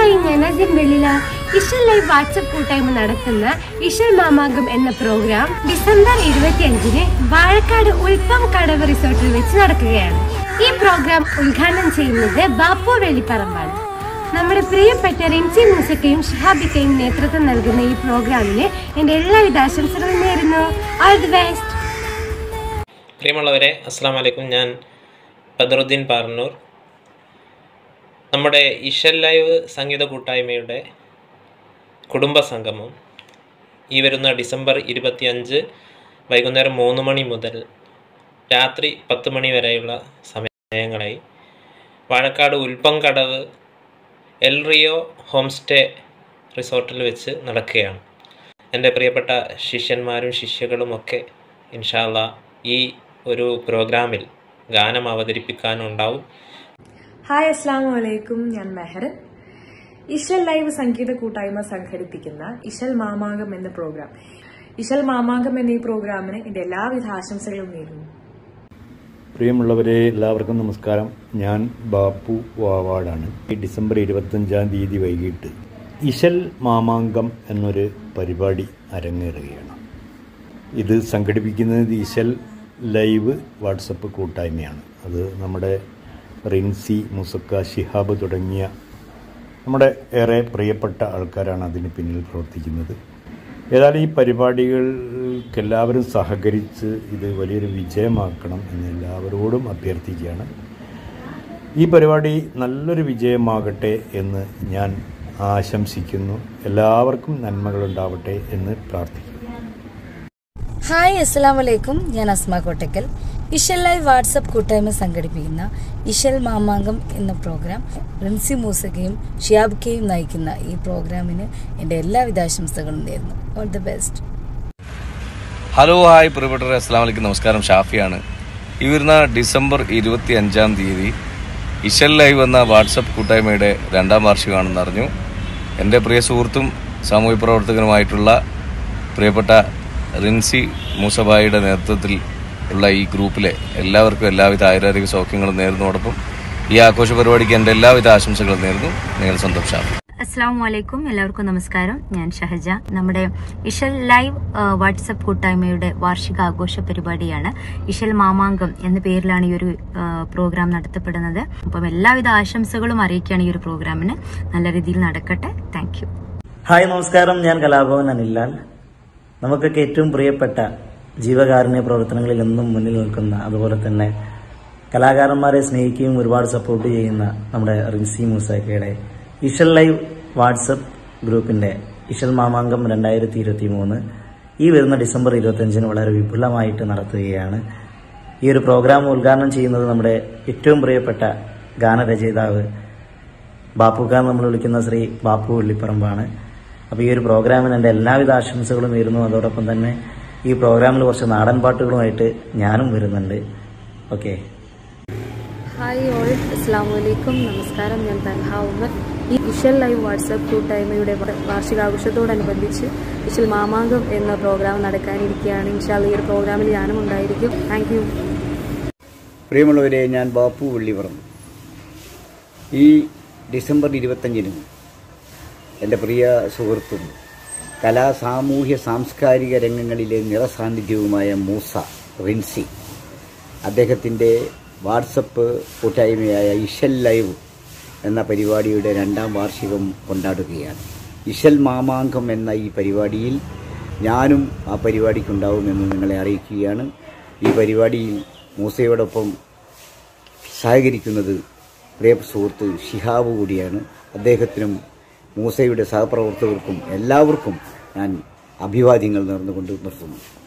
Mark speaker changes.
Speaker 1: hi ഞാൻ Asin Vellila Ishal live WhatsApp കൂട്ടായ്മ നടത്തുന്ന ഇഷൽ മാമാങ്കം എന്ന പ്രോഗ്രാം ഡിസംബർ ഇരുപത്തിയഞ്ചിന് വാഴക്കാട് ഉൽപ്പം കടവ് റിസോർട്ടിൽ വെച്ച് നടക്കുകയാണ് ഈ പ്രോഗ്രാം ഉദ്ഘാടനം ചെയ്യുന്നത് ബാപ്പു വെള്ളിപ്പറമ്പാണ് നമ്മുടെ പ്രിയപ്പെട്ട റിൻസി മൂസക്കയും ഷിഹാബിക്കയും നേതൃത്വം നൽകുന്ന ഈ പ്രോഗ്രാമിന് എന്റെ എല്ലാവിധ ആശംസകളും നേരുന്നു ഓൾ ദി ബെസ്റ്റ്
Speaker 2: പ്രിയമുള്ളവരെ അസ്സാം വലൈക്കും ഞാൻ ബദറുദ്ദീൻ പാർന്നൂർ നമ്മുടെ ഇഷൽ ലൈവ് സംഗീത കൂട്ടായ്മയുടെ കുടുംബ സംഗമം ഈ വരുന്ന ഡിസംബർ ഇരുപത്തിയഞ്ച് വൈകുന്നേരം മൂന്ന് മണി മുതൽ രാത്രി പത്ത് മണി വരെയുള്ള സമയങ്ങളായി Vazhakkad Ulppamkadavu El Rio homestay റിസോർട്ടിൽ വെച്ച് നടക്കുകയാണ് എൻ്റെ പ്രിയപ്പെട്ട ശിഷ്യന്മാരും ശിഷ്യകളുമൊക്കെ ഇൻഷാല്ല ഈ ഒരു പ്രോഗ്രാമിൽ ഗാനം അവതരിപ്പിക്കാനുണ്ടാവും
Speaker 3: ഹായ് അസ്സാം വലൈക്കും ഞാൻ മെഹറൻ ഇശൽ ലൈവ് സംഗീത കൂട്ടായ്മ സംഘടിപ്പിക്കുന്ന ഇശൽ മാമാങ്കം എന്ന പ്രോഗ്രാം ഇശൽ മാമാങ്കം എന്ന ഈ പ്രോഗ്രാമിന് എന്റെ എല്ലാവിധ ആശംസകളും നേരുന്നു
Speaker 4: പ്രിയമുള്ളവരെ എല്ലാവർക്കും നമസ്കാരം ഞാൻ ബാപ്പു വാവാടാണ് ഈ ഡിസംബർ ഇരുപത്തഞ്ചാം തീയതി വൈകിട്ട് ഇശൽ മാമാങ്കം എന്നൊരു പരിപാടി അരങ്ങേറുകയാണ് ഇത് സംഘടിപ്പിക്കുന്നത് ഇശൽ ലൈവ് വാട്സപ്പ് കൂട്ടായ്മയാണ് അത് നമ്മുടെ റിൻസി മുസക്ക ഷിഹാബ് തുടങ്ങിയ നമ്മുടെ ഏറെ പ്രിയപ്പെട്ട ആൾക്കാരാണ് അതിന് പിന്നിൽ പ്രവർത്തിക്കുന്നത് ഏതായാലും ഈ പരിപാടികൾക്ക് എല്ലാവരും സഹകരിച്ച് ഇത് വലിയൊരു വിജയമാക്കണം എന്ന് എല്ലാവരോടും അഭ്യർത്ഥിക്കുകയാണ് ഈ പരിപാടി നല്ലൊരു വിജയമാകട്ടെ എന്ന് ഞാൻ ആശംസിക്കുന്നു എല്ലാവർക്കും നന്മകളുണ്ടാവട്ടെ എന്ന് പ്രാർത്ഥിക്കുന്നു
Speaker 5: ഹായ് അസ്സലാം വലൈക്കും ഞാൻ അസ്മ കോട്ടക്കൽ ഇഷൽ ലൈവ് വാട്സപ്പ് കൂട്ടായ്മ സംഘടിപ്പിക്കുന്ന ഇഷൽ മാമാങ്കം എന്ന പ്രോഗ്രാം റിൻസി മൂസകയും ഷിയാബ് കെയും നയിക്കുന്ന ഈ പ്രോഗ്രാമിന് എൻ്റെ എല്ലാവിധ ആശംസകളും നേരുന്നു all the best
Speaker 6: hello hi പ്രിയപ്പെട്ടവരെ അസ്സാം വലൈക്കും നമസ്കാരം ഷാഫിയാണ് ഈ വരുന്ന ഡിസംബർ ഇരുപത്തി അഞ്ചാം തീയതി ഇഷൽ ലൈവ് എന്ന വാട്സപ്പ് കൂട്ടായ്മയുടെ രണ്ടാം വാർഷികമാണെന്ന് അറിഞ്ഞു എൻ്റെ പ്രിയ സുഹൃത്തും സാമൂഹ്യ പ്രവർത്തകനുമായിട്ടുള്ള പ്രിയപ്പെട്ട റിൻസി മൂസബായിയുടെ നേതൃത്വത്തിൽ ഉള്ള ഈ ഗ്രൂപ്പിലെ എല്ലാവർക്കും എല്ലാവിധ ആയുരാരോഗ്യ സൗഖ്യങ്ങളും നേരുന്നതോടൊപ്പം ഈ ആഘോഷ പരിപാടിക്ക് എൻ്റെ എല്ലാവിധ ആശംസകളും നേരുന്നു നിങ്ങൾ സ്വന്തം ഷാഫി
Speaker 7: അസ്സാം വലൈക്കും എല്ലാവർക്കും നമസ്കാരം ഞാൻ ഷഹജ നമ്മുടെ ഇഷൽ ലൈവ് ആ, വാട്സപ്പ് കൂട്ടായ്മയുടെ വാർഷിക ആഘോഷ പരിപാടിയാണ് ഇഷൽ മാമാങ്കം എന്ന പേരിലാണ് ഈ ഒരു ആ, പ്രോഗ്രാം നടത്തപ്പെടുന്നത് അപ്പം എല്ലാവിധ ആശംസകളും അറിയിക്കുകയാണ് ഈ ഒരു പ്രോഗ്രാമിന് നല്ല രീതിയിൽ നടക്കട്ടെ താങ്ക് യു
Speaker 8: ഹായ് നമസ്കാരം ഞാൻ കലാഭവൻ അനിലാൽ നമുക്കൊക്കെ ഏറ്റവും പ്രിയപ്പെട്ട ജീവകാരുണ്യ പ്രവർത്തനങ്ങളിൽ എന്നും മുന്നിൽ നിൽക്കുന്ന അതുപോലെ തന്നെ കലാകാരന്മാരെ സ്നേഹിക്കുകയും ഒരുപാട് സപ്പോർട്ട് ചെയ്യുന്ന നമ്മുടെ റിൻസി മൂസാക്കയുടെ ഇഷൽ ലൈവ് വാട്സപ്പ് ഗ്രൂപ്പിന്റെ ഇഷൽ മാമാങ്കം രണ്ടായിരത്തി ഇരുപത്തി മൂന്ന് ഈ വരുന്ന ഡിസംബർ ഇരുപത്തിയഞ്ചിന് വളരെ വിപുലമായിട്ട് നടത്തുകയാണ് ഈ ഒരു പ്രോഗ്രാം ഉദ്ഘാടനം ചെയ്യുന്നത് നമ്മുടെ ഏറ്റവും പ്രിയപ്പെട്ട ഗാനരചയിതാവ് ബാപ്പുക്ക എന്ന് നമ്മൾ വിളിക്കുന്ന ശ്രീ ബാപ്പു വെള്ളിപ്പറമ്പാണ് അപ്പോൾ ഈ ഒരു പ്രോഗ്രാമിന് എൻ്റെ എല്ലാവിധ ആശംസകളും നേരുന്നു അതോടൊപ്പം തന്നെ ഈ പ്രോഗ്രാമിൽ കുറച്ച് നാടൻ പാട്ടുകളുമായിട്ട് ഞാനും വരുന്നുണ്ട് ഓക്കെ
Speaker 9: ഹായ് ഓൾ അസ്സാം വലൈക്കും നമസ്കാരം ഞാൻ തൻഹ ഉമ്മർ ഈ ഇഷൽ ലൈവ് വാട്സപ്പ് കൂട്ടായ്മയുടെ വ- വാർഷികാഘോഷത്തോടനുബന്ധിച്ച് ഇഷൽ മാമാങ്കം എന്ന പ്രോഗ്രാം നടക്കാനിരിക്കുകയാണ് ഇൻഷാല് ഈ ഒരു പ്രോഗ്രാമിൽ ഞാനും ഉണ്ടായിരിക്കും താങ്ക് യു
Speaker 10: പ്രിയമുള്ളവരെ ഞാൻ ബാപ്പു വെള്ളിപ്പുറം ഈ ഡിസംബർ ഇരുപത്തഞ്ചിന് എൻ്റെ പ്രിയ സുഹൃത്തും കലാ സാമൂഹ്യ സാംസ്കാരിക രംഗങ്ങളിലെ നിറസാന്നിധ്യവുമായ മൂസ റിൻസി അദ്ദേഹത്തിൻ്റെ വാട്സപ്പ് കൂട്ടായ്മയായ ഇഷൽ ലൈവ് എന്ന പരിപാടിയുടെ രണ്ടാം വാർഷികം കൊണ്ടാടുകയാണ് ഇഷൽ മാമാങ്കം എന്ന ഈ പരിപാടിയിൽ ഞാനും ആ പരിപാടിക്കുണ്ടാവുമെന്ന് നിങ്ങളെ അറിയിക്കുകയാണ് ഈ പരിപാടിയിൽ മൂസയോടൊപ്പം സഹകരിക്കുന്നത് പ്രിയ സുഹൃത്ത് ഷിഹാബ് കൂടിയാണ് അദ്ദേഹത്തിനും മൂസയുടെ സഹപ്രവർത്തകർക്കും എല്ലാവർക്കും ഞാൻ അഭിവാദ്യങ്ങൾ നേർന്നുകൊണ്ട് നിർത്തുന്നു